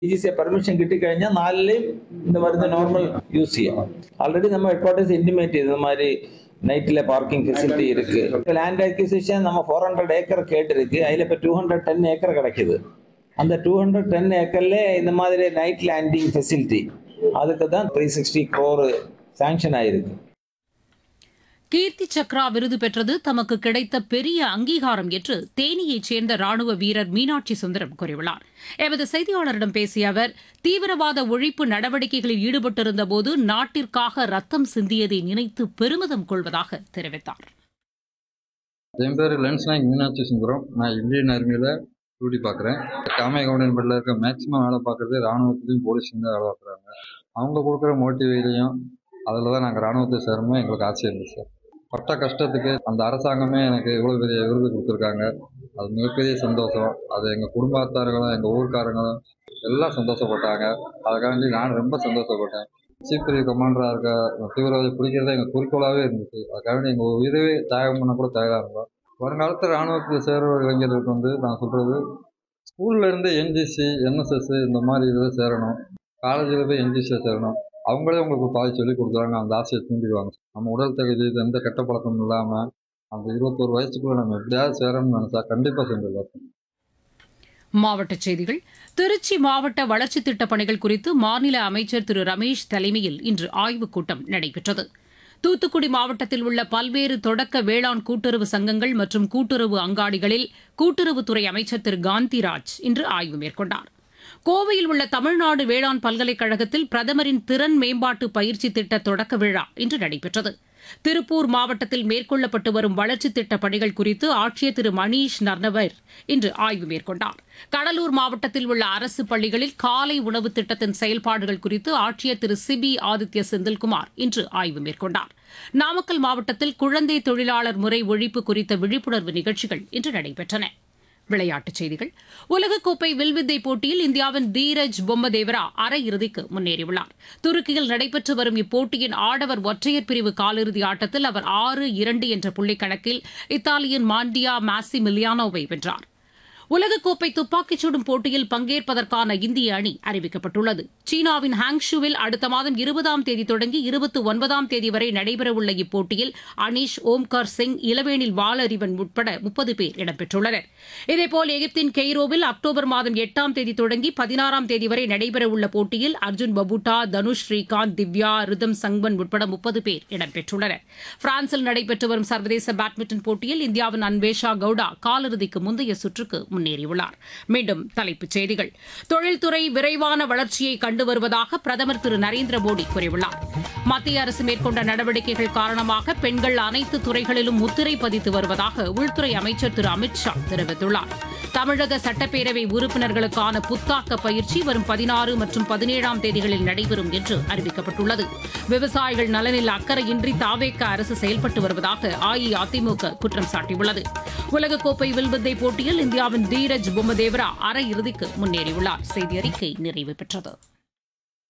ഈസിയെ permission കിട്ടിക്കഴിഞ്ഞാൽ നാലിലെയും இந்த മരുന്ന് നോർമൽ യൂസ് ചെയ്യാം ஆல்ரெடி நம்ம ஹெட்குவார்ட்டர்ஸ் இன்டிமேட் இது மாதிரி நைட்டில் பார்க்கிங் ஃபெசிலிட்டி இருக்கு லேண்ட் அக்யூசிஷன் நம்ம ஃபோர் ஹண்ட்ரட் ஏக்கர் கேட்டிருக்கு அதில் இப்போ டூ ஹண்ட்ரட் டென் ஏக்கர் கிடைக்குது அந்த டூ ஹண்ட்ரட் டென் ஏக்கர்ல இந்த மாதிரி நைட் லேண்டிங் ஃபெசிலிட்டி அதுக்கு தான் த்ரீ சிக்ஸ்டி க்ரோர் சாங்ஷன் ஆயிருக்கு கீர்த்தி சக்ரா விருது பெற்றது தமக்கு கிடைத்த பெரிய அங்கீகாரம் என்று தேனியைச் சேர்ந்த ராணுவ வீரர் மீனாட்சி சுந்தரம் கூறியுள்ளார் எமது செய்தியாளரிடம் பேசிய அவர் தீவிரவாத ஒழிப்பு நடவடிக்கைகளில் ஈடுபட்டிருந்தபோது நாட்டிற்காக ரத்தம் சிந்தியதை நினைத்து பெருமிதம் கொள்வதாக தெரிவித்தார் என் பேர் லென்ஸ் நாயக் மீனாட்சி சுந்தரம் நான் இந்தியன் ஆர்மியில் டியூட்டி பார்க்குறேன் காமையகவுண்டன் பட்டில் இருக்க மேக்ஸிமம் வேலை பார்க்குறது ராணுவத்துலையும் போலீஸ்லையும் தான் வேலை பார்க்குறாங்க அவங்க கொடுக்குற மோட்டிவேலையும் அதில் தான் நாங்கள் ராணுவத்தை சேரணும் எங்களுக்கு ஆசை இருந்துச்சு சார் பட்ட கஷ்டத்துக்கு அந்த அரசாங்கமே எனக்கு இவ்வளோ பெரிய விருது கொடுத்துருக்காங்க அது மிகப்பெரிய சந்தோஷம் அது எங்கள் குடும்பத்தார்களும் எங்கள் ஊர்க்காரங்களும் எல்லாம் சந்தோஷப்பட்டாங்க அதுக்காண்டி நான் ரொம்ப சந்தோஷப்பட்டேன் சீஃப் பிரிவு கமாண்டராக இருக்க தீவிரவாதி பிடிக்கிறதே எங்கள் குறிக்கோளாகவே இருந்துச்சு அதுக்காண்டி எங்கள் உயிரவே தியாகம் பண்ண கூட தயாராக இருந்தோம் வருங்காலத்தில் ராணுவத்தில் சேர்ற இளைஞர்களுக்கு வந்து நான் சொல்கிறது ஸ்கூல்ல இருந்து என்ஜிசி என்எஸ்எஸ் இந்த மாதிரி இதில் சேரணும் காலேஜில் போய் என்ஜிசியில் சேரணும் அவங்களே உங்களுக்கு பாதி சொல்லி கொடுக்குறாங்க அந்த ஆசையை தூண்டிடுவாங்க நம்ம உடல் தகுதி இது எந்த கெட்ட பழக்கமும் இல்லாமல் அந்த இருபத்தோரு வயசுக்குள்ளே நம்ம எப்படியாவது சேரணும்னு நினச்சா கண்டிப்பாக செஞ்சிடலாம் மாவட்டச் செய்திகள் திருச்சி மாவட்ட வளர்ச்சித் திட்டப் பணிகள் குறித்து மாநில அமைச்சர் திரு ரமேஷ் தலைமையில் இன்று ஆய்வுக் கூட்டம் நடைபெற்றது தூத்துக்குடி மாவட்டத்தில் உள்ள பல்வேறு தொடக்க வேளாண் கூட்டுறவு சங்கங்கள் மற்றும் கூட்டுறவு அங்காடிகளில் கூட்டுறவுத்துறை அமைச்சர் திரு காந்திராஜ் இன்று ஆய்வு மேற்கொண்டார் கோவையில் உள்ள தமிழ்நாடு வேளாண் பல்கலைக்கழகத்தில் பிரதமரின் திறன் மேம்பாட்டு பயிற்சி திட்ட தொடக்க விழா இன்று நடைபெற்றது திருப்பூர் மாவட்டத்தில் மேற்கொள்ளப்பட்டு வரும் வளர்ச்சித் திட்டப் பணிகள் குறித்து ஆட்சியர் திரு மணீஷ் நர்னவர் இன்று ஆய்வு மேற்கொண்டார் கடலூர் மாவட்டத்தில் உள்ள அரசு பள்ளிகளில் காலை உணவு திட்டத்தின் செயல்பாடுகள் குறித்து ஆட்சியர் திரு சிபி ஆதித்ய செந்தில்குமார் இன்று ஆய்வு மேற்கொண்டார் நாமக்கல் மாவட்டத்தில் குழந்தை தொழிலாளர் முறை ஒழிப்பு குறித்த விழிப்புணர்வு நிகழ்ச்சிகள் இன்று நடைபெற்றன விளையாட்டுச் செய்திகள் உலகக்கோப்பை வில்வித்தை போட்டியில் இந்தியாவின் தீரஜ் பொம்மதேவரா அரையிறுதிக்கு முன்னேறியுள்ளார் துருக்கியில் நடைபெற்று வரும் இப்போட்டியின் ஆடவர் ஒற்றையர் பிரிவு காலிறுதி ஆட்டத்தில் அவர் ஆறு இரண்டு என்ற புள்ளிக் கணக்கில் இத்தாலியின் மாண்டியா மாசி மில்லியானோவை வென்றார் உலகக்கோப்பை துப்பாக்கிச் சுடும் போட்டியில் பங்கேற்பதற்கான இந்திய அணி அறிவிக்கப்பட்டுள்ளது சீனாவின் ஹாங்ஷுவில் அடுத்த மாதம் இருபதாம் தேதி தொடங்கி இருபத்தி ஒன்பதாம் தேதி வரை நடைபெறவுள்ள இப்போட்டியில் அனீஷ் ஓம்கார் சிங் இளவேனில் வாலறிவன் உட்பட முப்பது பேர் இடம்பெற்றுள்ளனர் இதேபோல் எகிப்தின் கெய்ரோவில் அக்டோபர் மாதம் எட்டாம் தேதி தொடங்கி பதினாறாம் தேதி வரை நடைபெறவுள்ள போட்டியில் அர்ஜுன் பபுட்டா தனுஷ் ஸ்ரீகாந்த் திவ்யா ரிதம் சங்வன் உட்பட முப்பது பேர் இடம்பெற்றுள்ளனர் பிரான்சில் நடைபெற்று வரும் சர்வதேச பேட்மிண்டன் போட்டியில் இந்தியாவின் அன்வேஷா கவுடா காலிறுதிக்கு முந்தைய சுற்றுக்கு முன்னேறியுள்ளார் மீண்டும் தலைப்புச் செய்திகள் தொழில்துறை விரைவான வளர்ச்சியை கண்டு வருவதாக பிரதமர் திரு நரேந்திர மோடி கூறியுள்ளார் மத்திய அரசு மேற்கொண்ட நடவடிக்கைகள் காரணமாக பெண்கள் அனைத்து துறைகளிலும் முத்திரை பதித்து வருவதாக உள்துறை அமைச்சர் திரு அமித் ஷா தெரிவித்துள்ளார் தமிழக சட்டப்பேரவை உறுப்பினர்களுக்கான புத்தாக்க பயிற்சி வரும் பதினாறு மற்றும் பதினேழாம் தேதிகளில் நடைபெறும் என்று அறிவிக்கப்பட்டுள்ளது விவசாயிகள் நலனில் அக்கறையின்றி தாவேக்க அரசு செயல்பட்டு வருவதாக அஇஅதிமுக குற்றம் சாட்டியுள்ளது உலகக்கோப்பை வில்வித்தை போட்டியில் இந்தியாவின் தீரஜ் பொம்மதேவரா அரையிறுதிக்கு முன்னேறியுள்ளார் செய்தி அறிக்கை நிறைவு பெற்றது